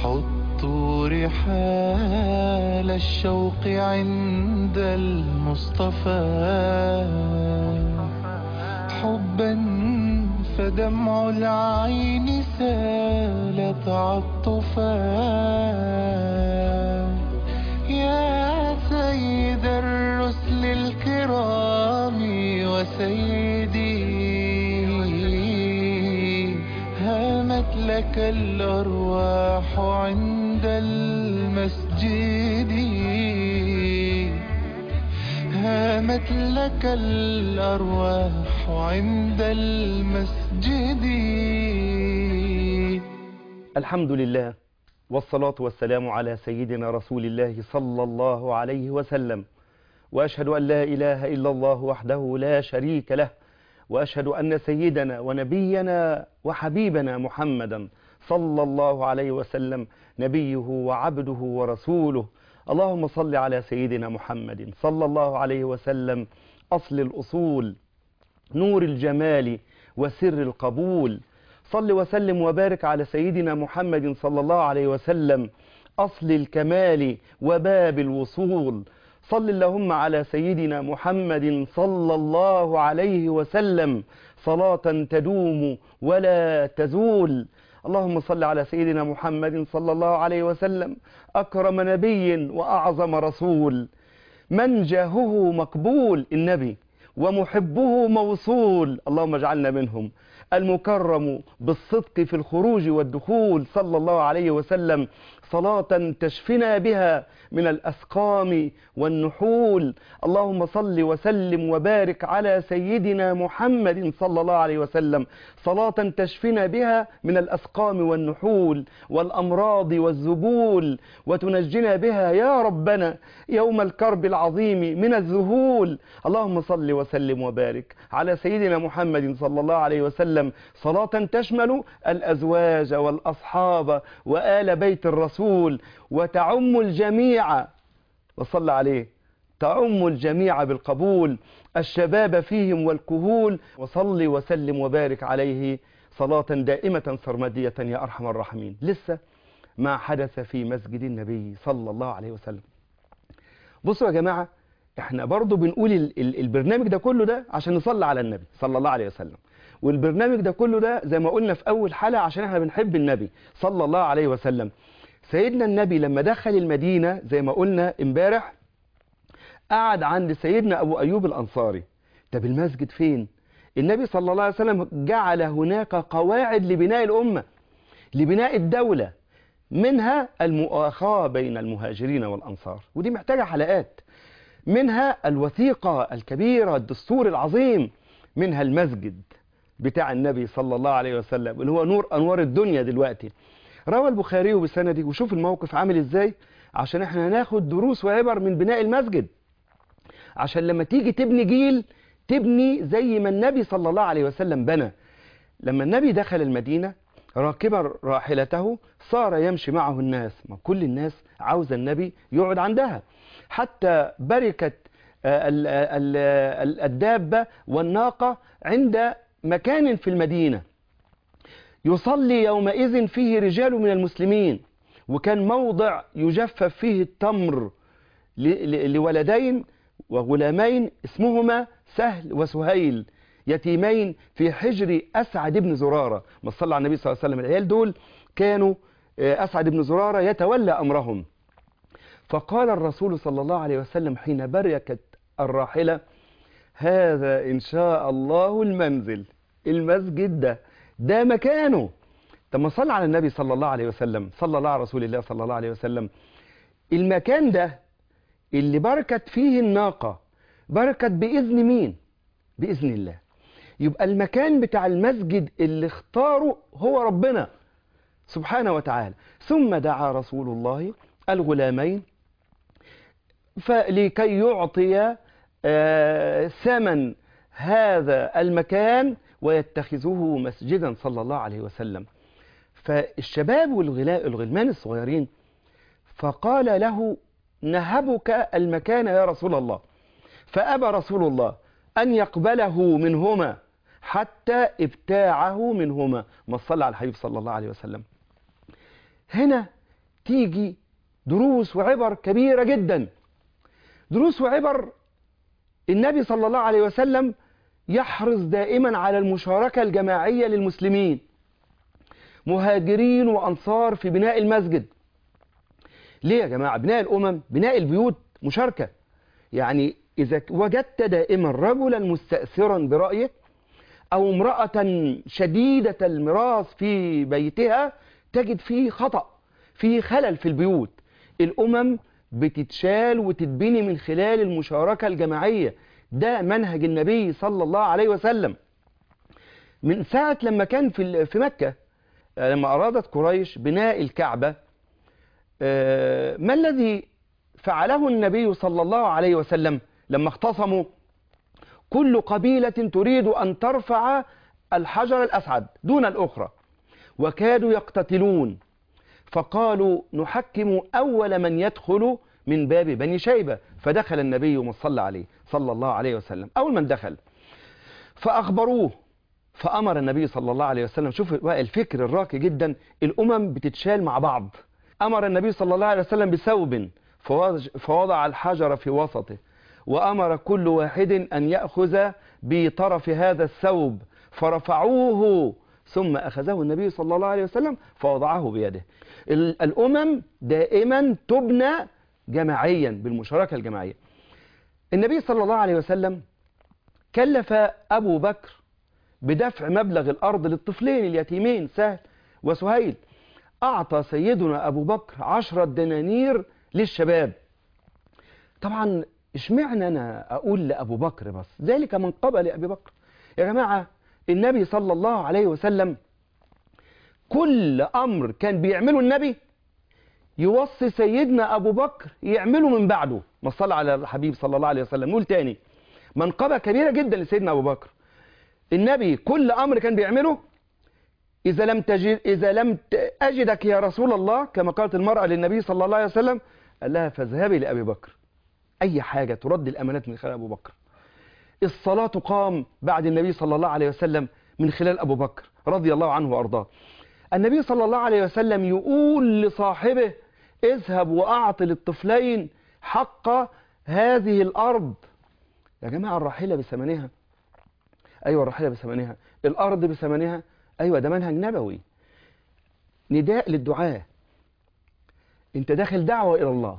حطوا رحال الشوق عند المصطفى حبا فدمع العين سال تعطفا يا سيد الرسل الكرام وسيدي هامت لك الأرواح عند المسجد هامت لك الأرواح عند المسجد الحمد لله والصلاة والسلام على سيدنا رسول الله صلى الله عليه وسلم وأشهد أن لا إله إلا الله وحده لا شريك له وأشهد أن سيدنا ونبينا وحبيبنا محمدا صلى الله عليه وسلم نبيه وعبده ورسوله اللهم صل على سيدنا محمد صلى الله عليه وسلم أصل الأصول نور الجمال وسر القبول صل وسلم وبارك على سيدنا محمد صلى الله عليه وسلم أصل الكمال وباب الوصول صل اللهم على سيدنا محمد صلى الله عليه وسلم صلاة تدوم ولا تزول اللهم صل على سيدنا محمد صلى الله عليه وسلم أكرم نبي وأعظم رسول من جاهه مقبول النبي ومحبه موصول اللهم اجعلنا منهم المكرم بالصدق في الخروج والدخول صلى الله عليه وسلم صلاة تشفنا بها من الأسقام والنحول اللهم صل وسلم وبارك على سيدنا محمد صلى الله عليه وسلم صلاة تشفنا بها من الأسقام والنحول والأمراض والذبول وتنجنا بها يا ربنا يوم الكرب العظيم من الذهول اللهم صل وسلم وبارك على سيدنا محمد صلى الله عليه وسلم صلاة تشمل الأزواج والأصحاب وآل بيت الرسول وتعم الجميع وصل عليه تعم الجميع بالقبول الشباب فيهم والكهول وصل وسلم وبارك عليه صلاة دائمة سرمدية يا أرحم الراحمين لسه ما حدث في مسجد النبي صلى الله عليه وسلم بصوا يا جماعة احنا برضو بنقول ال ال البرنامج ده كله ده عشان نصلي على النبي صلى الله عليه وسلم والبرنامج ده كله ده زي ما قلنا في أول حلقة عشان احنا بنحب النبي صلى الله عليه وسلم سيدنا النبي لما دخل المدينة زي ما قلنا امبارح قعد عند سيدنا أبو أيوب الأنصاري طب المسجد فين النبي صلى الله عليه وسلم جعل هناك قواعد لبناء الأمة لبناء الدولة منها المؤاخاة بين المهاجرين والأنصار ودي محتاجة حلقات منها الوثيقة الكبيرة الدستور العظيم منها المسجد بتاع النبي صلى الله عليه وسلم اللي هو نور أنوار الدنيا دلوقتي روى البخاري بسنده وشوف الموقف عامل ازاي عشان احنا ناخد دروس وعبر من بناء المسجد عشان لما تيجي تبني جيل تبني زي ما النبي صلى الله عليه وسلم بنى لما النبي دخل المدينة راكبا راحلته صار يمشي معه الناس ما كل الناس عاوز النبي يقعد عندها حتى بركت الدابة والناقة عند مكان في المدينة يصلي يومئذ فيه رجال من المسلمين وكان موضع يجفف فيه التمر لولدين وغلامين اسمهما سهل وسهيل يتيمين في حجر أسعد بن زرارة ما صلى على النبي صلى الله عليه وسلم العيال دول كانوا أسعد بن زرارة يتولى أمرهم فقال الرسول صلى الله عليه وسلم حين بركت الراحلة هذا إن شاء الله المنزل المسجد ده ده مكانه طب ما صلى على النبي صلى الله عليه وسلم صلى الله على رسول الله صلى الله عليه وسلم المكان ده اللي بركت فيه الناقة بركت بإذن مين بإذن الله يبقى المكان بتاع المسجد اللي اختاره هو ربنا سبحانه وتعالى ثم دعا رسول الله الغلامين فلكي يعطي ثمن هذا المكان ويتخذه مسجدا صلى الله عليه وسلم فالشباب والغلمان الصغيرين فقال له نهبك المكان يا رسول الله فأبى رسول الله أن يقبله منهما حتى ابتاعه منهما ما صلى على الحبيب صلى الله عليه وسلم هنا تيجي دروس وعبر كبيرة جدا دروس وعبر النبي صلى الله عليه وسلم يحرص دائما على المشاركة الجماعية للمسلمين مهاجرين وأنصار في بناء المسجد ليه يا جماعة بناء الأمم بناء البيوت مشاركة يعني إذا وجدت دائما رجلا مستأثرا برأيه أو امرأة شديدة المراس في بيتها تجد فيه خطأ فيه خلل في البيوت الأمم بتتشال وتتبني من خلال المشاركة الجماعية ده منهج النبي صلى الله عليه وسلم من ساعة لما كان في في مكة لما أرادت قريش بناء الكعبة ما الذي فعله النبي صلى الله عليه وسلم لما اختصموا كل قبيلة تريد أن ترفع الحجر الأسعد دون الأخرى وكادوا يقتتلون فقالوا نحكم أول من يدخل من باب بني شيبة فدخل النبي وصلى عليه صلى الله عليه وسلم أول من دخل فأخبروه فأمر النبي صلى الله عليه وسلم شوف بقى الفكر الراقي جدا الأمم بتتشال مع بعض أمر النبي صلى الله عليه وسلم بثوب فوضع الحجر في وسطه وأمر كل واحد أن يأخذ بطرف هذا الثوب فرفعوه ثم أخذه النبي صلى الله عليه وسلم فوضعه بيده الأمم دائما تبنى جماعيا بالمشاركة الجماعية النبي صلى الله عليه وسلم كلف أبو بكر بدفع مبلغ الأرض للطفلين اليتيمين سهل وسهيل أعطى سيدنا أبو بكر عشرة دنانير للشباب طبعا اشمعنى أنا أقول لأبو بكر بس ذلك من قبل أبي بكر يا جماعة النبي صلى الله عليه وسلم كل أمر كان بيعمله النبي يوصي سيدنا أبو بكر يعمله من بعده ما صلى على الحبيب صلى الله عليه وسلم نقول تاني منقبة كبيرة جدا لسيدنا أبو بكر النبي كل أمر كان بيعمله إذا لم تجد إذا لم أجدك يا رسول الله كما قالت المرأة للنبي صلى الله عليه وسلم قال لها فاذهبي لأبي بكر أي حاجة ترد الأمانات من خلال أبو بكر الصلاة قام بعد النبي صلى الله عليه وسلم من خلال أبو بكر رضي الله عنه وأرضاه النبي صلى الله عليه وسلم يقول لصاحبه اذهب وأعط للطفلين حق هذه الأرض يا جماعة الراحلة بثمنها أيوة الراحلة بثمنها الأرض بثمنها أيوة ده منهج نبوي نداء للدعاء انت داخل دعوة إلى الله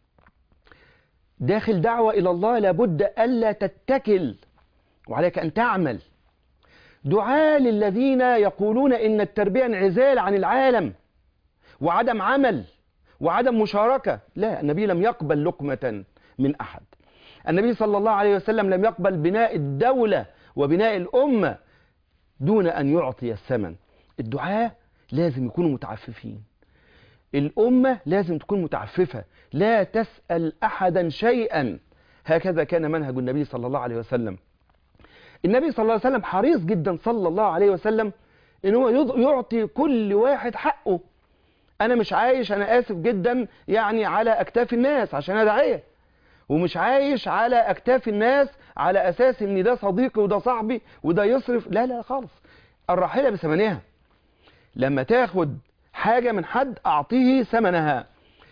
داخل دعوة إلى الله لابد ألا تتكل وعليك أن تعمل دعاء للذين يقولون إن التربية انعزال عن العالم وعدم عمل وعدم مشاركة لا النبي لم يقبل لقمة من أحد النبي صلى الله عليه وسلم لم يقبل بناء الدولة وبناء الأمة دون أن يعطي الثمن الدعاء لازم يكونوا متعففين الأمة لازم تكون متعففة لا تسأل أحدا شيئا هكذا كان منهج النبي صلى الله عليه وسلم النبي صلى الله عليه وسلم حريص جدا صلى الله عليه وسلم ان هو يعطي كل واحد حقه انا مش عايش انا اسف جدا يعني على اكتاف الناس عشان انا داعيه ومش عايش على اكتاف الناس على اساس ان ده صديقي وده صاحبي وده يصرف لا لا خالص الراحله بثمنها لما تاخد حاجه من حد اعطيه ثمنها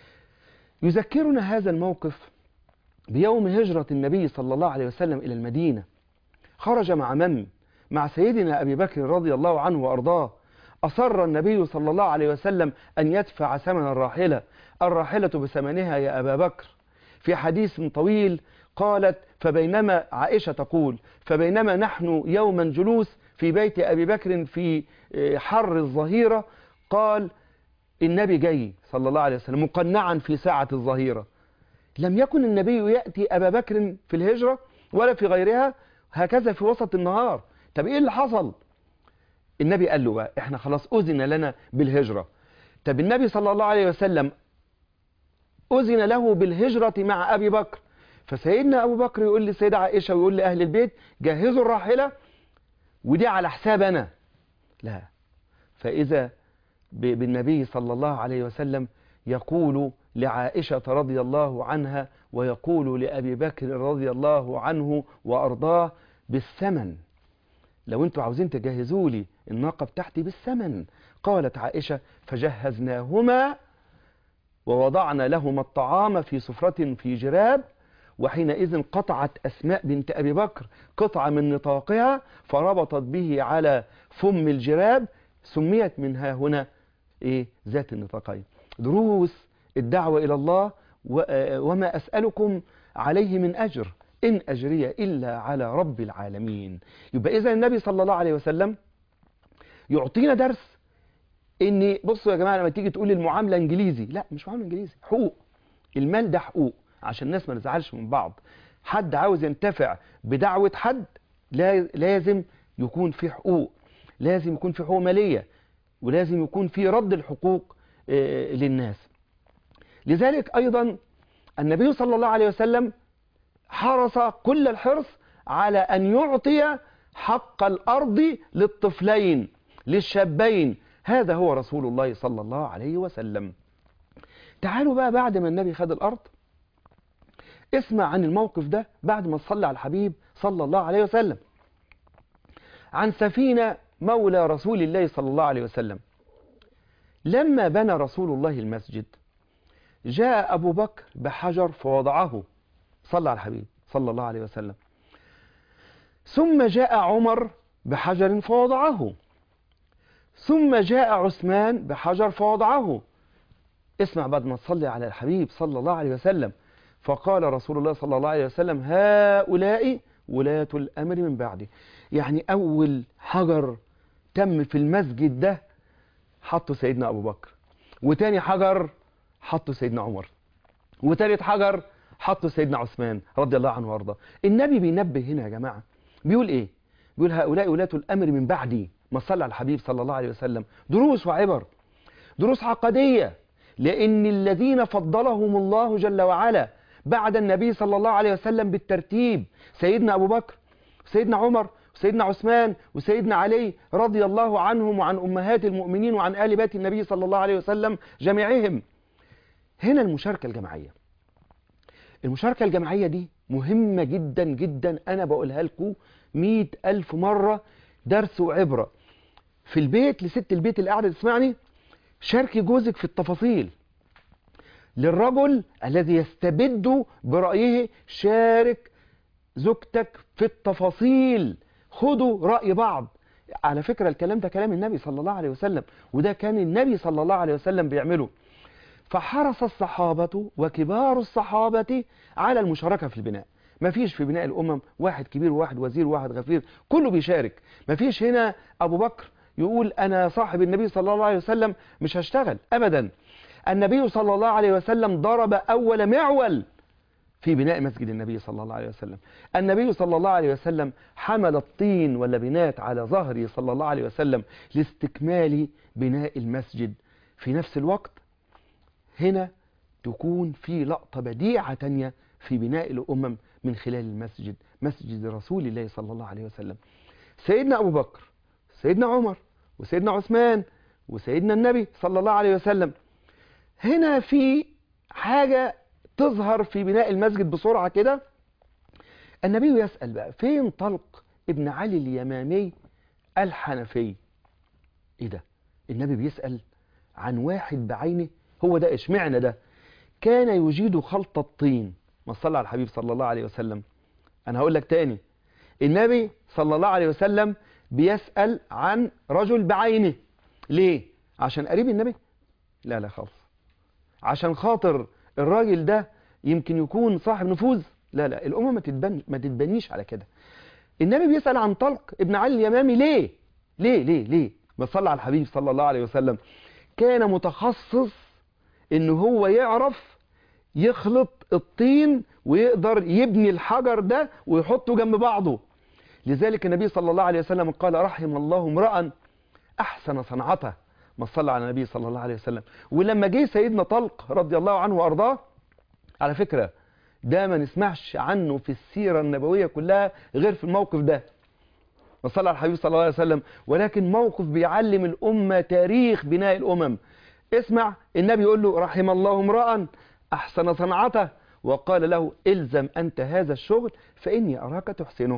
يذكرنا هذا الموقف بيوم هجره النبي صلى الله عليه وسلم الى المدينه خرج مع من مع سيدنا أبي بكر رضي الله عنه وأرضاه أصر النبي صلى الله عليه وسلم أن يدفع ثمن الراحلة الراحلة بثمنها يا أبا بكر في حديث طويل قالت فبينما عائشة تقول فبينما نحن يوما جلوس في بيت أبي بكر في حر الظهيرة قال النبي جاي صلى الله عليه وسلم مقنعا في ساعة الظهيرة لم يكن النبي يأتي أبا بكر في الهجرة ولا في غيرها هكذا في وسط النهار طب ايه اللي حصل النبي قال له بقى احنا خلاص اذن لنا بالهجرة طب النبي صلى الله عليه وسلم اذن له بالهجرة مع ابي بكر فسيدنا ابو بكر يقول للسيدة عائشة ويقول لأهل البيت جهزوا الراحلة ودي على حساب انا لا فاذا بالنبي صلى الله عليه وسلم يقول لعائشة رضي الله عنها ويقول لأبي بكر رضي الله عنه وأرضاه بالثمن لو انتوا عاوزين تجهزوا لي الناقة بتاعتي بالثمن قالت عائشة فجهزناهما ووضعنا لهما الطعام في سفرة في جراب وحينئذ قطعت أسماء بنت أبي بكر قطعة من نطاقها فربطت به على فم الجراب سميت منها هنا إيه ذات النطاقين دروس الدعوة إلى الله وما أسألكم عليه من أجر إن أجري إلا على رب العالمين يبقى إذا النبي صلى الله عليه وسلم يعطينا درس إن بصوا يا جماعة لما تيجي تقول المعاملة إنجليزي لا مش معاملة إنجليزي حقوق المال ده حقوق عشان الناس ما نزعلش من بعض حد عاوز ينتفع بدعوة حد لازم يكون في حقوق لازم يكون في حقوق مالية ولازم يكون في رد الحقوق للناس لذلك أيضا النبي صلى الله عليه وسلم حرص كل الحرص على أن يعطي حق الأرض للطفلين للشابين هذا هو رسول الله صلى الله عليه وسلم تعالوا بقى بعد ما النبي خد الأرض اسمع عن الموقف ده بعد ما صلى على الحبيب صلى الله عليه وسلم عن سفينة مولى رسول الله صلى الله عليه وسلم لما بنى رسول الله المسجد جاء أبو بكر بحجر فوضعه صلى على الحبيب صلى الله عليه وسلم ثم جاء عمر بحجر فوضعه ثم جاء عثمان بحجر فوضعه اسمع بعد ما تصلي على الحبيب صلى الله عليه وسلم فقال رسول الله صلى الله عليه وسلم هؤلاء ولاة الأمر من بعدي يعني أول حجر تم في المسجد ده حطه سيدنا أبو بكر وتاني حجر حطه سيدنا عمر وتالت حجر حطه سيدنا عثمان رضي الله عنه وارضاه النبي بينبه هنا يا جماعة بيقول ايه بيقول هؤلاء ولاة الأمر من بعدي ما صلى على الحبيب صلى الله عليه وسلم دروس وعبر دروس عقدية لأن الذين فضلهم الله جل وعلا بعد النبي صلى الله عليه وسلم بالترتيب سيدنا أبو بكر سيدنا عمر وسيدنا عثمان وسيدنا علي رضي الله عنهم وعن أمهات المؤمنين وعن آل بيت النبي صلى الله عليه وسلم جميعهم هنا المشاركة الجماعية المشاركة الجماعية دي مهمة جدا جدا أنا بقولها لكم مئة ألف مرة درس وعبرة في البيت لست البيت اللي قاعدة تسمعني شاركي جوزك في التفاصيل للرجل الذي يستبد برأيه شارك زوجتك في التفاصيل خدوا رأي بعض على فكرة الكلام ده كلام النبي صلى الله عليه وسلم وده كان النبي صلى الله عليه وسلم بيعمله فحرص الصحابة وكبار الصحابة على المشاركة في البناء ما فيش في بناء الأمم واحد كبير وواحد وزير وواحد غفير كله بيشارك ما فيش هنا أبو بكر يقول أنا صاحب النبي صلى الله عليه وسلم مش هشتغل أبدا النبي صلى الله عليه وسلم ضرب أول معول في بناء مسجد النبي صلى الله عليه وسلم النبي صلى الله عليه وسلم حمل الطين واللبنات على ظهره صلى الله عليه وسلم لاستكمال بناء المسجد في نفس الوقت هنا تكون في لقطة بديعة تانية في بناء الأمم من خلال المسجد مسجد رسول الله صلى الله عليه وسلم سيدنا أبو بكر سيدنا عمر وسيدنا عثمان وسيدنا النبي صلى الله عليه وسلم هنا في حاجة تظهر في بناء المسجد بسرعة كده النبي يسأل بقى فين طلق ابن علي اليمامي الحنفي ايه ده النبي بيسأل عن واحد بعينه هو ده اشمعنى ده كان يجيد خلط الطين ما صلى على الحبيب صلى الله عليه وسلم انا هقول لك تاني النبي صلى الله عليه وسلم بيسأل عن رجل بعينه ليه عشان قريب النبي لا لا خالص عشان خاطر الراجل ده يمكن يكون صاحب نفوذ لا لا الأمة ما, تتبن ما تتبنيش على كده النبي بيسأل عن طلق ابن علي اليمامي ليه ليه ليه ليه ما صلى على الحبيب صلى الله عليه وسلم كان متخصص ان هو يعرف يخلط الطين ويقدر يبني الحجر ده ويحطه جنب بعضه لذلك النبي صلى الله عليه وسلم قال رحم الله امرأ أحسن صنعته ما صلى على النبي صلى الله عليه وسلم ولما جه سيدنا طلق رضي الله عنه وأرضاه على فكرة ده ما نسمعش عنه في السيرة النبوية كلها غير في الموقف ده ما صلى على الحبيب صلى الله عليه وسلم ولكن موقف بيعلم الأمة تاريخ بناء الأمم اسمع النبي يقول له رحم الله امرأ أحسن صنعته وقال له الزم أنت هذا الشغل فإني أراك تحسنه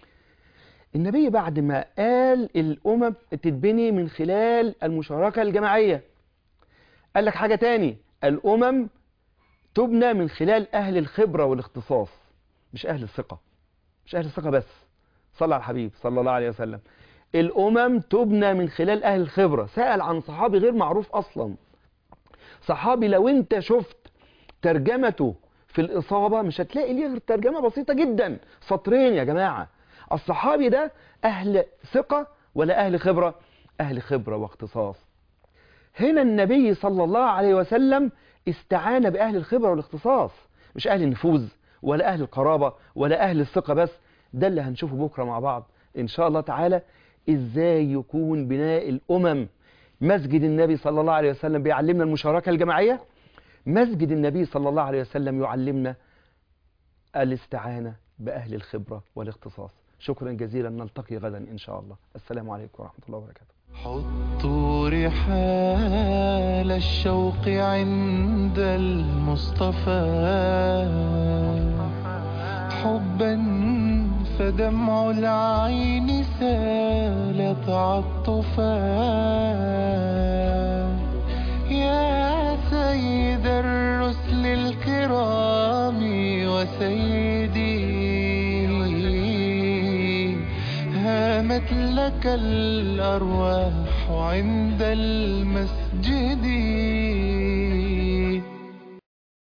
النبي بعد ما قال الأمم تتبني من خلال المشاركة الجماعية قال لك حاجة تاني الأمم تبنى من خلال أهل الخبرة والاختصاص مش أهل الثقة مش أهل الثقة بس صلى على الحبيب صلى الله عليه وسلم الأمم تبنى من خلال أهل الخبرة سأل عن صحابي غير معروف أصلا صحابي لو انت شفت ترجمته في الإصابة مش هتلاقي ليه غير ترجمة بسيطة جدا سطرين يا جماعة الصحابي ده أهل ثقة ولا أهل خبرة أهل خبرة واختصاص هنا النبي صلى الله عليه وسلم استعان بأهل الخبرة والاختصاص مش أهل النفوذ ولا أهل القرابة ولا أهل الثقة بس ده اللي هنشوفه بكرة مع بعض إن شاء الله تعالى إزاي يكون بناء الأمم مسجد النبي صلى الله عليه وسلم بيعلمنا المشاركة الجماعية مسجد النبي صلى الله عليه وسلم يعلمنا الاستعانة بأهل الخبرة والاختصاص شكرا جزيلا نلتقي غدا إن شاء الله السلام عليكم ورحمة الله وبركاته حطوا رحال الشوق عند المصطفى حبا فدمع العين سال تعطفا يا سيد الرسل الكرام وسيدي هامت لك الأرواح عند المسجد